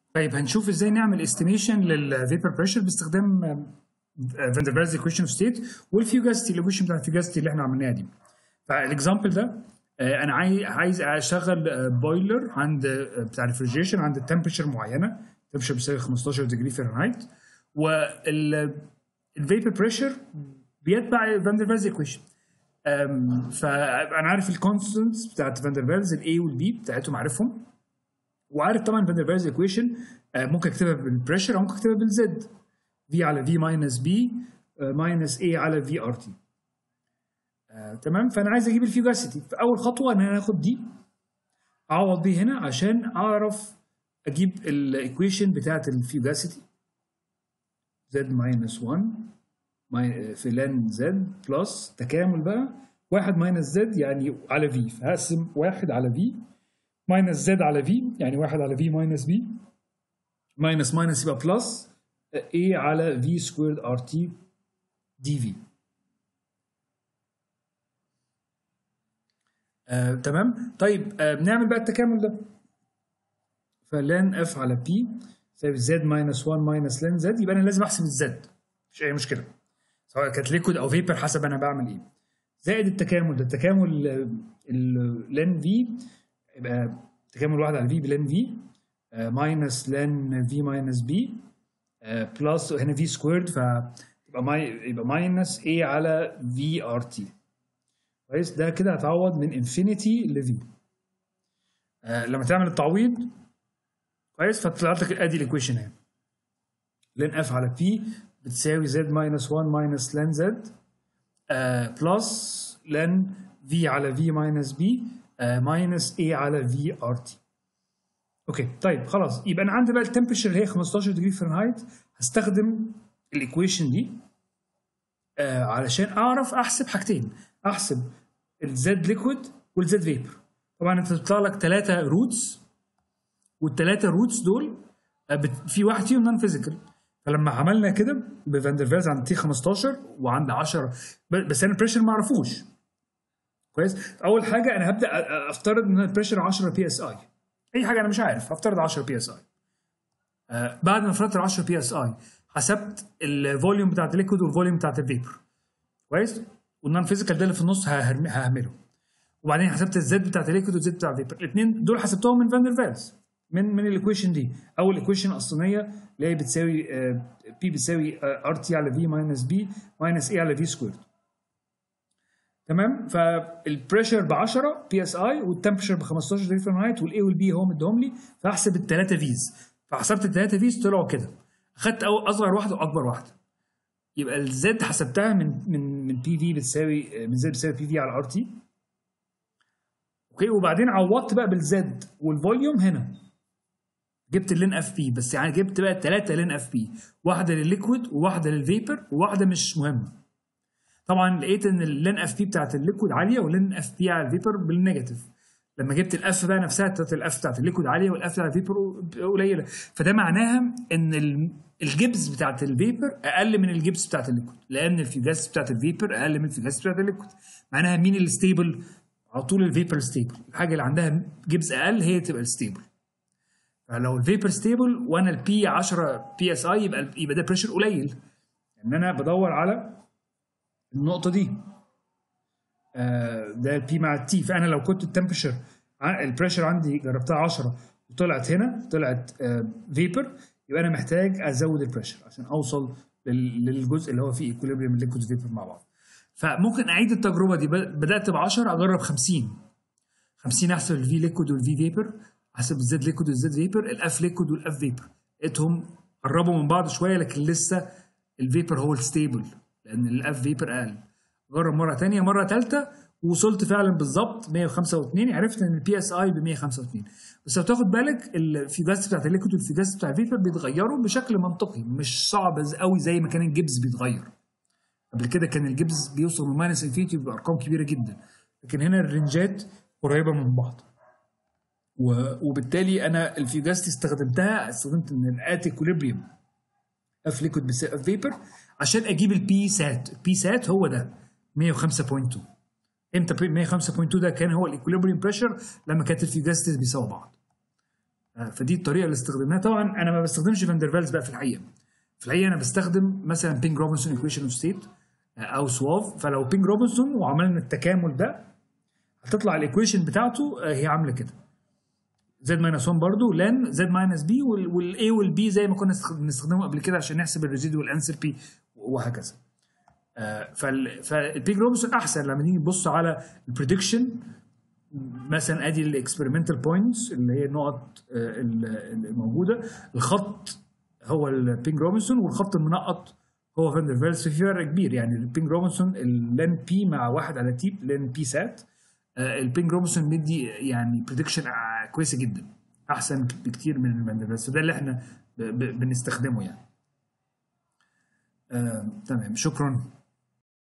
طيب هنشوف ازاي نعمل استيميشن للفيبر بريشر باستخدام فاندربيلز ايكويشن اوف ستيت والفيوجاستي الايكويشن بتاع الفيوجاستي اللي احنا عملناها دي فالاكزامبل ده آه، انا عاي- عايز اشغل بويلر عند آه، بتاع الريفرجريشن عند تمبريتشر معينه تمبريتشر بتساوي 15 ديجري فahrenheit والفيبر بريشر بيتبع فاندربيلز ايكويشن فانا عارف الكونستنتس بتاعت فاندربيلز الاي والبي بتاعتهم عارفهم وعارف طبعا فاندربيلز ايكويشن ممكن اكتبها بالبريشر او ممكن اكتبها بالزد في على في ماينس بي ماينس اي على في ار تي تمام فانا عايز اجيب الفيوجاسيتي فاول خطوه ان انا هاخد دي اعوض بيه هنا عشان اعرف اجيب الايكويشن بتاعت الفيوجاسيتي زد ماينس 1 ماي- في لان زد بلس تكامل بقى 1 ماينس زد يعني على في فهقسم 1 على في ماينس زد على في يعني 1 على في ماينس بي ماينس ماينس يبقى بلس a على v سكويرد ار تي دي في آه، تمام طيب آه، بنعمل بقى التكامل ده فلان اف على بي يساوي زد ماينس 1 ماينس لان زد يبقى انا لازم احسب الزد مفيش اي مشكله سواء كانت ليكويد او فيبر حسب انا بعمل ايه زائد التكامل ده التكامل لان في يبقى تكامل واحد على في بلان في ماينس لان في ماينس بي بلس هنا في سكويرد فيبقى ماي يبقى ماينس اي على في ار تي كويس ده كده هتعوض من انفينيتي لفي لما تعمل التعويض كويس فطلعت لك ادي الايكويشن اهي لان اف على بي بتساوي زد ماينس 1 ماينس لان زد بلس لان في على في ماينس بي ماينس اي على في ار تي اوكي طيب خلاص يبقى انا عندي بقى التمبريتشر اللي هي 15 ديجري فahrenheit هستخدم الايكويشن دي آه علشان اعرف احسب حاجتين احسب الزد ليكويد والزد فيبر طبعا انت بتطلع لك ثلاثه روتس والثلاثه روتس دول آه بت- في واحد فيهم نون فيزيكال فلما عملنا كده بفاندرفيلز عند تي 15 وعند 10 ب- بس انا البريشر ما اعرفوش كويس اول حاجه انا هبدا أ- أ- افترض ان البريشر 10 بي اس اي اي حاجه انا مش عارف هفترض 10 بي اس اي بعد ما فرضت ال 10 بي اس اي حسبت الفوليوم بتاعت الليكويد والفوليوم بتاعت الفيبر كويس والنون فيزيكال ده اللي في النص ههرم- ههمله وبعدين حسبت الزد بتاعت الليكويد والزد بتاع الفيبر الاثنين دول حسبتهم من فاندر فالز من من الايكويشن دي او الايكويشن الاصليه اللي هي بتساوي بي بتساوي ار تي على في ماينس بي ماينس اي على في سكويرد تمام فالبريشر ب 10 بي اس اي والتمبرشر ب 15 ديجري فahrenheit والاي والبي هو مديهم لي فاحسب الثلاثه فيز فحسبت الثلاثه فيز طلعوا كده اخدت أول اصغر واحده واكبر واحده يبقى الزد حسبتها من من من بي في بتساوي من زد بتساوي بي في على ار تي اوكي وبعدين عوضت بقى بالزد والفوليوم هنا جبت اللين اف بي بس يعني جبت بقى ثلاثه لين اف بي واحده للليكويد وواحده للفيبر وواحده مش مهمه طبعا لقيت ان اللين اف بي بتاعت الليكويد عاليه واللين اف بي على الفيبر بالنيجاتيف لما جبت الاف بقى نفسها بتاعت الاف بتاعت الليكويد عاليه والاف بتاعت الفيبر قليله فده معناها ان ال- الجبس بتاعت الفيبر اقل من الجبس بتاعت الليكويد لان الفيجاس بتاعت الفيبر اقل من الفيجاس بتاعت الليكويد معناها مين الستيبل على طول الفيبر ستيبل الحاجه اللي عندها جبس اقل هي تبقى الستيبل فلو الفيبر ستيبل وانا البي 10 بي اس اي يبقى يبقى ده بريشر قليل ان انا بدور على النقطه دي آه، ده البي مع التي فانا لو كنت التمبرشر البريشر عندي جربتها 10 وطلعت هنا طلعت فيبر يبقى انا محتاج ازود البريشر عشان اوصل لل- للجزء اللي هو فيه ايكوليبريم الليكويد فيبر مع بعض فممكن اعيد التجربه دي ب- بدات ب 10 اجرب 50 50 احسب الفي ليكويد والفي فيبر احسب الزد ليكويد والزد فيبر الاف ليكويد والاف فيبر لقيتهم قربوا من بعض شويه لكن لسه الفيبر هو الستيبل لان الاف فيبر اقل جرب مره ثانيه مره ثالثه ووصلت فعلا بالظبط 105 عرفت ان البي اس اي ب 195 بس لو تاخد بالك الفيجاس بتاعت الليكويد والفيجاس بتاع الفيبر بيتغيروا بشكل منطقي مش صعب قوي زي ما كان الجبس بيتغير قبل كده كان الجبس بيوصل من ماينس انفينيتي بارقام كبيره جدا لكن هنا الرنجات قريبه من بعض و- وبالتالي انا الفيوجاستي استخدمتها استخدمت ان الات اكوليبريم اف ليكويد بيساوي اف فيبر عشان اجيب البي سات البي سات هو ده 105.2 امتى 105.2 ده كان هو الايكوليبريم بريشر لما كانت الفيوجاستيز بيساوي بعض آه، فدي الطريقه اللي استخدمناها طبعا انا ما بستخدمش فاندرفالز بقى في الحقيقه في الحقيقه انا بستخدم مثلا بينج روبنسون ايكويشن اوف ستيت او سواف فلو بينج روبنسون وعملنا التكامل ده هتطلع الايكويشن بتاعته آه، هي عامله كده زد ماينس 1 برضه لان زد ماينس بي والاي والبي زي ما كنا استخ- بنستخدمه قبل كده عشان نحسب الريزيدوال انسلبي وهكذا آه، فال فالبيج روبنسون احسن لما نيجي نبص على البريدكشن مثلا ادي الاكسبيرمنتال بوينتس اللي هي النقط آه، ال- الموجوده الخط هو البينج روبنسون والخط المنقط هو فاندر فيلس في فرق كبير يعني البينج روبنسون اللين بي مع واحد على تي لين بي سات آه، البينج روبنسون مدي يعني بريدكشن كويسه جدا احسن بكتير من الفاندر فيلس ده اللي احنا ب- ب- بنستخدمه يعني آه، تمام شكرا